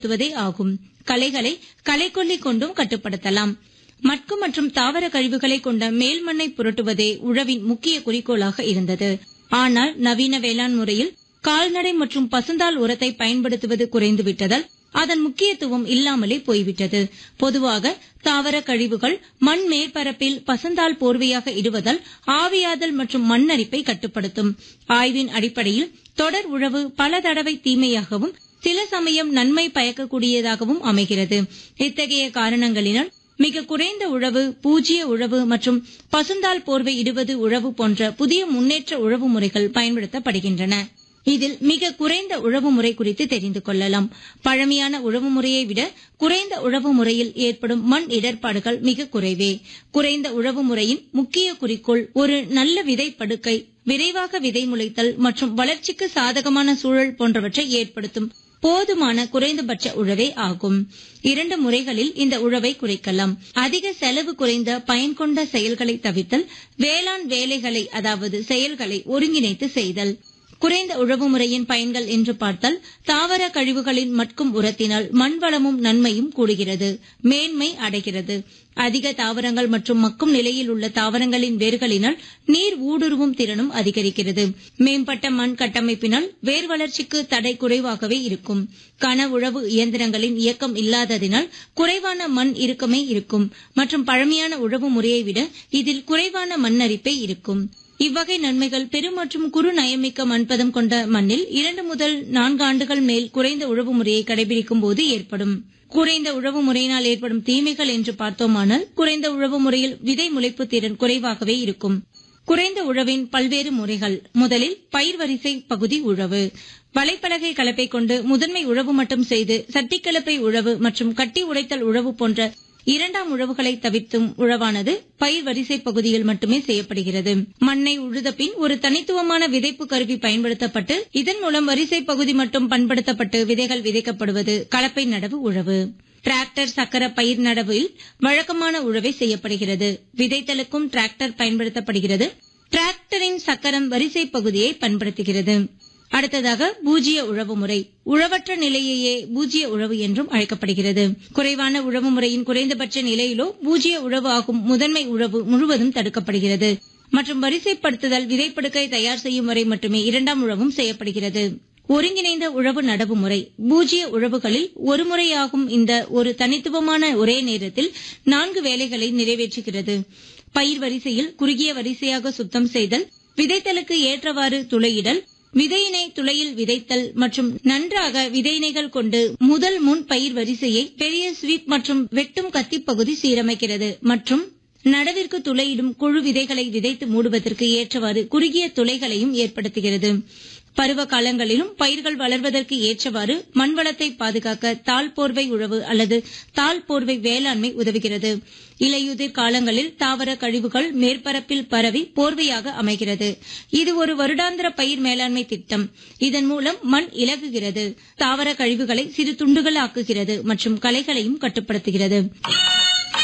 கட்டுப்படுத்துவதே ஆகும் களைகளை களைக்கொல்லி கொண்டும் கட்டுப்படுத்தலாம் மட்கு மற்றும் தாவர கழிவுகளை கொண்ட மேல் மண்ணை புரட்டுவதே உழவின் முக்கிய குறிக்கோளாக இருந்தது ஆனால் நவீன வேளாண் முறையில் கால்நடை மற்றும் பசுந்தாள் உரத்தை பயன்படுத்துவது குறைந்துவிட்டதால் அதன் முக்கியத்துவம் இல்லாமலே போய்விட்டது பொதுவாக தாவர கழிவுகள் மண் மேற்பரப்பில் பசுந்தாள் போர்வையாக இடுவதால் ஆவியாதல் மற்றும் மண்ணரிப்பை கட்டுப்படுத்தும் ஆய்வின் அடிப்படையில் தொடர் உழவு பல தடவை தீமையாகவும் சில சமயம் நன்மை பயக்கக்கூடியதாகவும் அமைகிறது இத்தகைய காரணங்களினால் மிக குறைந்த உழவு பூஜ்ய உழவு மற்றும் பசுந்தாள் போர்வை இடுவது உழவு போன்ற புதிய முன்னேற்ற உழவு முறைகள் பயன்படுத்தப்படுகின்றன இதில் மிக குறைந்த உழவு முறை குறித்து தெரிந்து கொள்ளலாம் பழமையான உழவு முறையை விட குறைந்த உழவு முறையில் ஏற்படும் மண் இடர்பாடுகள் மிக குறைவே குறைந்த உழவு முறையின் முக்கிய குறிக்கோள் ஒரு நல்ல விதை படுக்கை விரைவாக விதை முளைத்தல் மற்றும் வளர்ச்சிக்கு சாதகமான சூழல் போன்றவற்றை ஏற்படுத்தும் போதுமான குறைந்தபட்ச உழவே ஆகும் இரண்டு முறைகளில் இந்த உழவை குறைக்கலாம் அதிக செலவு குறைந்த பயன் கொண்ட செயல்களை தவிர்த்தல் வேளாண் வேலைகளை அதாவது செயல்களை ஒருங்கிணைத்து செய்தல் குறைந்த உழவு முறையின் பயன்கள் என்று பார்த்தால் தாவர கழிவுகளின் மட்கும் உரத்தினால் மண் வளமும் நன்மையும் கூடுகிறது மேன்மை அடைகிறது அதிக தாவரங்கள் மற்றும் மக்கும் நிலையில் உள்ள தாவரங்களின் வேர்களினால் நீர் ஊடுருவும் திறனும் அதிகரிக்கிறது மேம்பட்ட மண் கட்டமைப்பினால் வேர் வளர்ச்சிக்கு தடை குறைவாகவே இருக்கும் கன உழவு இயந்திரங்களின் இயக்கம் இல்லாததினால் குறைவான மண் இறுக்கமே இருக்கும் மற்றும் பழமையான உழவு முறையை விட இதில் குறைவான மண்ணரிப்பே இருக்கும் இவ்வகை நன்மைகள் பெரு மற்றும் குறு நயமிக்க மண்பதம் கொண்ட மண்ணில் இரண்டு முதல் நான்கு ஆண்டுகள் மேல் குறைந்த உழவு முறையை கடைபிடிக்கும் போது ஏற்படும் குறைந்த உழவு முறையினால் ஏற்படும் தீமைகள் என்று பார்த்தோமானால் குறைந்த உழவு முறையில் விதை முளைப்பு திறன் குறைவாகவே இருக்கும் குறைந்த உழவின் பல்வேறு முறைகள் முதலில் பயிர் வரிசை பகுதி உழவு வலைப்பலகை கலப்பை கொண்டு முதன்மை உழவு மட்டும் செய்து சட்டிக்கலப்பை உழவு மற்றும் கட்டி உடைத்தல் உழவு போன்ற இரண்டாம் உழவுகளை தவிர்த்தும் உழவானது பயிர் வரிசை பகுதியில் மட்டுமே செய்யப்படுகிறது மண்ணை உழுத பின் ஒரு தனித்துவமான விதைப்பு கருவி பயன்படுத்தப்பட்டு இதன் மூலம் வரிசை பகுதி மட்டும் பண்படுத்தப்பட்டு விதைகள் விதைக்கப்படுவது கலப்பை நடவு உழவு டிராக்டர் சக்கர பயிர் நடவில் வழக்கமான உழவை செய்யப்படுகிறது விதைத்தலுக்கும் டிராக்டர் பயன்படுத்தப்படுகிறது டிராக்டரின் சக்கரம் வரிசை பகுதியை பயன்படுத்துகிறது அடுத்ததாக பூஜ்ய உழவு முறை உழவற்ற நிலையையே பூஜ்ய உழவு என்றும் அழைக்கப்படுகிறது குறைவான உழவு முறையின் குறைந்தபட்ச நிலையிலோ பூஜ்ய உழவு ஆகும் முதன்மை உழவு முழுவதும் தடுக்கப்படுகிறது மற்றும் வரிசைப்படுத்துதல் விதைப்படுக்கை தயார் செய்யும் வரை மட்டுமே இரண்டாம் உழவும் செய்யப்படுகிறது ஒருங்கிணைந்த உழவு நடவு முறை பூஜ்ய உழவுகளில் ஒரு முறையாகும் இந்த ஒரு தனித்துவமான ஒரே நேரத்தில் நான்கு வேலைகளை நிறைவேற்றுகிறது பயிர் வரிசையில் குறுகிய வரிசையாக சுத்தம் செய்தல் விதைத்தலுக்கு ஏற்றவாறு துளையிடல் விதையினை துளையில் விதைத்தல் மற்றும் நன்றாக விதையினைகள் கொண்டு முதல் முன் பயிர் வரிசையை பெரிய ஸ்வீப் மற்றும் வெட்டும் கத்தி பகுதி சீரமைக்கிறது மற்றும் நடவிற்கு துளையிடும் குழு விதைகளை விதைத்து மூடுவதற்கு ஏற்றவாறு குறுகிய துளைகளையும் ஏற்படுத்துகிறது பருவ காலங்களிலும் பயிர்கள் வளர்வதற்கு ஏற்றவாறு மண் வளத்தை பாதுகாக்க தாள் போர்வை உழவு அல்லது தாள் போர்வை வேளாண்மை உதவுகிறது இலையுதிர் காலங்களில் தாவர கழிவுகள் மேற்பரப்பில் பரவி போர்வையாக அமைகிறது இது ஒரு வருடாந்திர பயிர் மேலாண்மை திட்டம் இதன் மூலம் மண் இலகுகிறது தாவர கழிவுகளை சிறு துண்டுகள் ஆக்குகிறது மற்றும் களைகளையும் கட்டுப்படுத்துகிறது